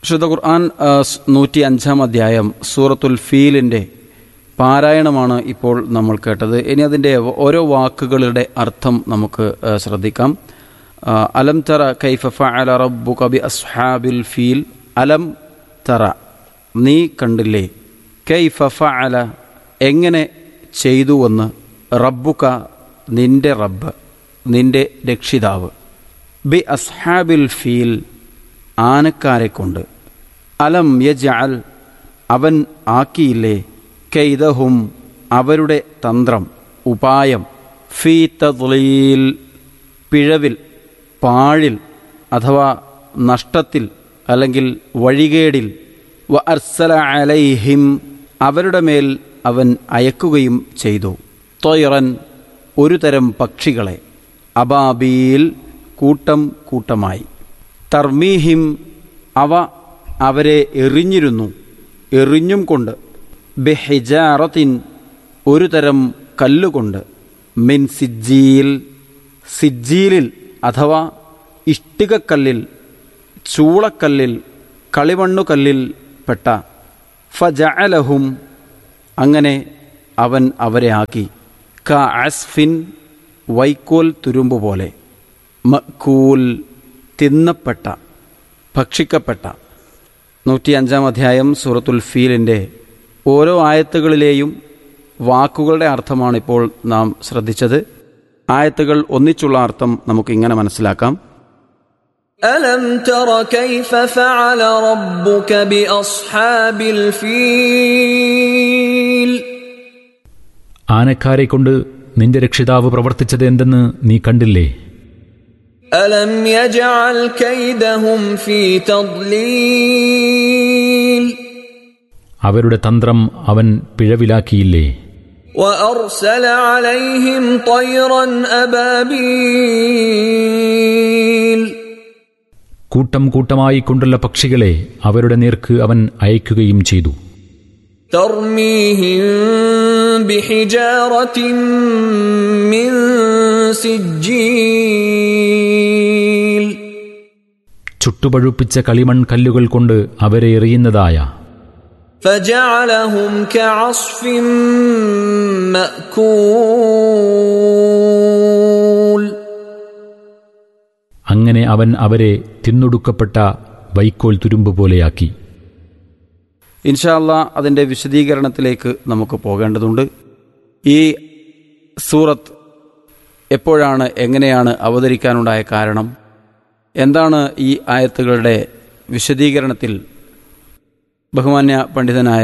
വിശുദ്ധ ഖുർആൻ നൂറ്റി അഞ്ചാം അധ്യായം സൂറത്തുൽ ഫീലിൻ്റെ പാരായണമാണ് ഇപ്പോൾ നമ്മൾ കേട്ടത് ഇനി അതിൻ്റെ ഓരോ വാക്കുകളുടെ അർത്ഥം നമുക്ക് ആ, ശ്രദ്ധിക്കാം ആ, അലം തറ കൈഫ ഫഅല റബ്ബുക ബി അസ്ഹാബിൽ ഫീൽ അലം തറ നീ കണ്ടില്ലേ കൈഫ ഫഅല എങ്ങനെ ചെയ്തുവെന്ന് റബ്ബുക നിന്റെ റബ്ബ് നിന്റെ രക്ഷിതാവ് ബി അസ്ഹാബിൽ ഫീൽ ആനക്കാരെ കൊണ്ട് അലം യജഅൽ അവൻ ആക്കിയില്ലേ കൈദഹും അവരുടെ തന്ത്രം ഉപായം ഫീ തദ്ലീൽ പിഴവിൽ പാഴിൽ അഥവാ നഷ്ടത്തിൽ അല്ലെങ്കിൽ വഴികേടിൽ വ അർസല അലൈഹിം അവരുടെ മേൽ അവൻ അയക്കുകയും ചെയ്തു തൊയറൻ ഒരു തരം പക്ഷികളെ അബാബീൽ കൂട്ടം കൂട്ടമായി തർമീഹിം അവ അവരെ എറിഞ്ഞിരുന്നു എറിഞ്ഞും കൊണ്ട് ബെഹിജാറത്തിൻ ഒരു തരം കല്ലുകൊണ്ട് മിൻ സിജ്ജീൽ സിജ്ജീലിൽ അഥവാ ഇഷ്ടികക്കല്ലിൽ ചൂളക്കല്ലിൽ കളിമണ്ണുകല്ലിൽ പെട്ട ഫജഅലഹും അങ്ങനെ അവൻ അവരെ ആക്കി ക അസ്ഫിൻ വൈക്കോൽ തുരുമ്പ് പോലെ മക്കൂൽ തിന്നപ്പെട്ട ഭക്ഷിക്കപ്പെട്ട നൂറ്റി അഞ്ചാം അധ്യായം സൂറത്തുൽ ഫീലിൻ്റെ ഓരോ ആയത്തുകളിലെയും വാക്കുകളുടെ അർത്ഥമാണ് ഇപ്പോൾ നാം ശ്രദ്ധിച്ചത് ആയത്തുകൾ ഒന്നിച്ചുള്ള അർത്ഥം നമുക്കിങ്ങനെ മനസ്സിലാക്കാം ألم تر كيف فعل ربك بأصحاب الفيل ആനക്കാരെ കൊണ്ട് നിന്റെ രക്ഷിതാവ് പ്രവർത്തിച്ചത് എന്തെന്ന് നീ കണ്ടില്ലേ ألم يجعل كيدهم في تضليل അവരുടെ തന്ത്രം അവൻ പിഴവിലാക്കിയില്ലേ وأرسل عليهم طيرا أبابيل കൂട്ടം കൂട്ടമായി കൊണ്ടുള്ള പക്ഷികളെ അവരുടെ നേർക്ക് അവൻ അയക്കുകയും ചെയ്തു ترميهم بحجارة من سجيل ചുട്ടുപഴുപ്പിച്ച കളിമൺ കല്ലുകൾ കൊണ്ട് അവരെ എറിയുന്നതായ فجعلهم كعصف مأكول അങ്ങനെ അവൻ അവരെ തിന്നൊടുക്കപ്പെട്ട വൈക്കോൽ തുരുമ്പ് പോലെയാക്കി ഇൻഷാല്ല അതിൻ്റെ വിശദീകരണത്തിലേക്ക് നമുക്ക് പോകേണ്ടതുണ്ട് ഈ സൂറത്ത് എപ്പോഴാണ് എങ്ങനെയാണ് അവതരിക്കാനുണ്ടായ കാരണം എന്താണ് ഈ ആയത്തുകളുടെ വിശദീകരണത്തിൽ ബഹുമാന്യ പണ്ഡിതനായ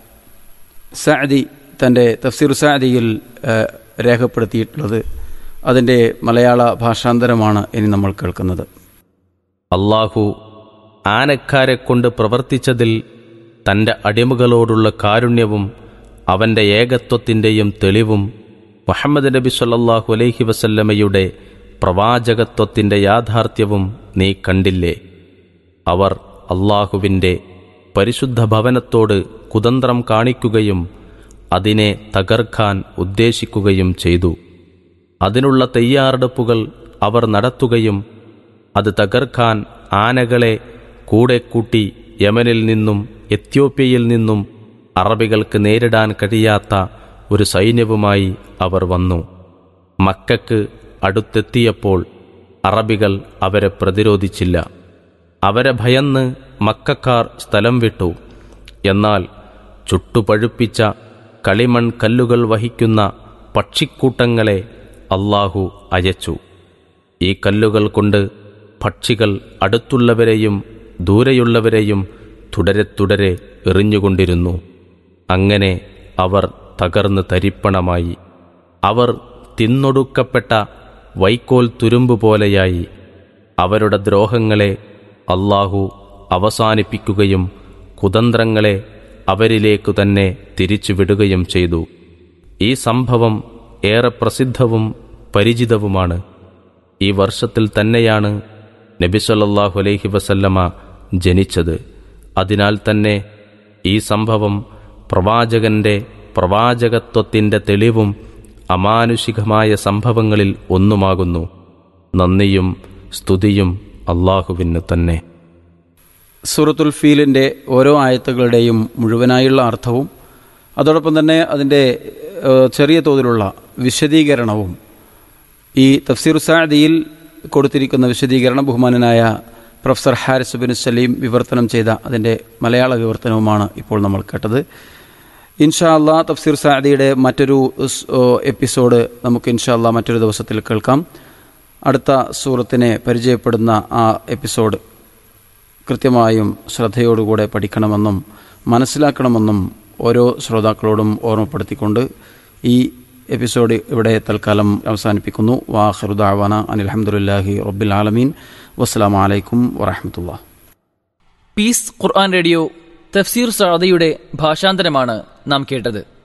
സാദി തൻ്റെ തഫ്സീർ സാദിയിൽ ഏഹ്, രേഖപ്പെടുത്തിയിട്ടുള്ളത് അതിൻ്റെ മലയാള ഭാഷാന്തരമാണ് ഇനി നമ്മൾ കേൾക്കുന്നത് അള്ളാഹു ആനക്കാരെ കൊണ്ട് പ്രവർത്തിച്ചതിൽ തന്റെ അടിമകളോടുള്ള കാരുണ്യവും അവന്റെ ഏകത്വത്തിന്റെയും തെളിവും മുഹമ്മദ് നബി സല്ലല്ലാഹു അലൈഹി വസല്ലമയുടെ പ്രവാചകത്വത്തിന്റെ യാഥാർത്ഥ്യവും നീ കണ്ടില്ലേ അവർ അള്ളാഹുവിൻ്റെ പരിശുദ്ധ ഭവനത്തോട് കുതന്ത്രം കാണിക്കുകയും അതിനെ തകർക്കാൻ ഉദ്ദേശിക്കുകയും ചെയ്തു അതിനുള്ള തയ്യാറെടുപ്പുകൾ അവർ നടത്തുകയും അത് തകർക്കാൻ ആനകളെ കൂടെ കൂട്ടി യമനിൽ നിന്നും എത്യോപ്യയിൽ നിന്നും അറബികൾക്ക് നേരിടാൻ കഴിയാത്ത ഒരു സൈന്യവുമായി അവർ വന്നു മക്കക്ക് അടുത്തെത്തിയപ്പോൾ അറബികൾ അവരെ പ്രതിരോധിച്ചില്ല അവരെ ഭയന്ന് മക്കക്കാർ സ്ഥലം വിട്ടു എന്നാൽ ചുട്ടുപഴുപ്പിച്ച കളിമൺ കല്ലുകൾ വഹിക്കുന്ന പക്ഷിക്കൂട്ടങ്ങളെ അള്ളാഹു അയച്ചു ഈ കല്ലുകൾ കൊണ്ട് പക്ഷികൾ അടുത്തുള്ളവരെയും ദൂരെയുള്ളവരെയും തുടരെ തുടരെ എറിഞ്ഞുകൊണ്ടിരുന്നു അങ്ങനെ അവർ തകർന്ന് തരിപ്പണമായി അവർ തിന്നൊടുക്കപ്പെട്ട വൈക്കോൽ തുരുമ്പ് പോലെയായി അവരുടെ ദ്രോഹങ്ങളെ അള്ളാഹു അവസാനിപ്പിക്കുകയും കുതന്ത്രങ്ങളെ അവരിലേക്കു തന്നെ തിരിച്ചുവിടുകയും ചെയ്തു ഈ സംഭവം ഏറെ പ്രസിദ്ധവും പരിചിതവുമാണ് ഈ വർഷത്തിൽ തന്നെയാണ് നബിസല്ലാഹു അലൈഹി വസല്ലമ ജനിച്ചത് അതിനാൽ തന്നെ ഈ സംഭവം പ്രവാചകന്റെ പ്രവാചകത്വത്തിന്റെ തെളിവും അമാനുഷികമായ സംഭവങ്ങളിൽ ഒന്നുമാകുന്നു നന്ദിയും സ്തുതിയും അള്ളാഹുവിന് തന്നെ സൂറത്തുൽ ഫീലിൻ്റെ ഓരോ ആയത്തുകളുടെയും മുഴുവനായുള്ള അർത്ഥവും അതോടൊപ്പം തന്നെ അതിൻ്റെ ഏഹ്, ചെറിയ തോതിലുള്ള വിശദീകരണവും ഈ തഫ്സീർ സാദിയിൽ കൊടുത്തിരിക്കുന്ന വിശദീകരണം ബഹുമാനനായ പ്രൊഫസർ ഹാരിസ് ബിൻ സലീം വിവർത്തനം ചെയ്ത അതിൻ്റെ മലയാള വിവർത്തനവുമാണ് ഇപ്പോൾ നമ്മൾ കേട്ടത് ഇൻഷാ അല്ലാ തഫ്സീർ സാദിയുടെ മറ്റൊരു സ്- ഓ, എപ്പിസോഡ് നമുക്ക് ഇൻഷാ അല്ലാ മറ്റൊരു ദിവസത്തിൽ കേൾക്കാം അടുത്ത സൂറത്തിനെ പരിചയപ്പെടുന്ന ആ എപ്പിസോഡ് കൃത്യമായും ശ്രദ്ധയോടുകൂടെ പഠിക്കണമെന്നും മനസ്സിലാക്കണമെന്നും ഓരോ ശ്രോതാക്കളോടും ഓർമ്മപ്പെടുത്തിക്കൊണ്ട് ഈ എപ്പിസോഡ് ഇവിടെ തൽക്കാലം അവസാനിപ്പിക്കുന്നു വാഹറുദാവാന അനിൽഹമുല്ലാഹി റബ്ബിൽ ആലമീൻ വസ്സലാം വലൈക്കും വറഹമത്തുള്ള പീസ് ഖുർആൻ റേഡിയോ തഫ്സീർ സാദയുടെ ഭാഷാന്തരമാണ് നാം കേട്ടത്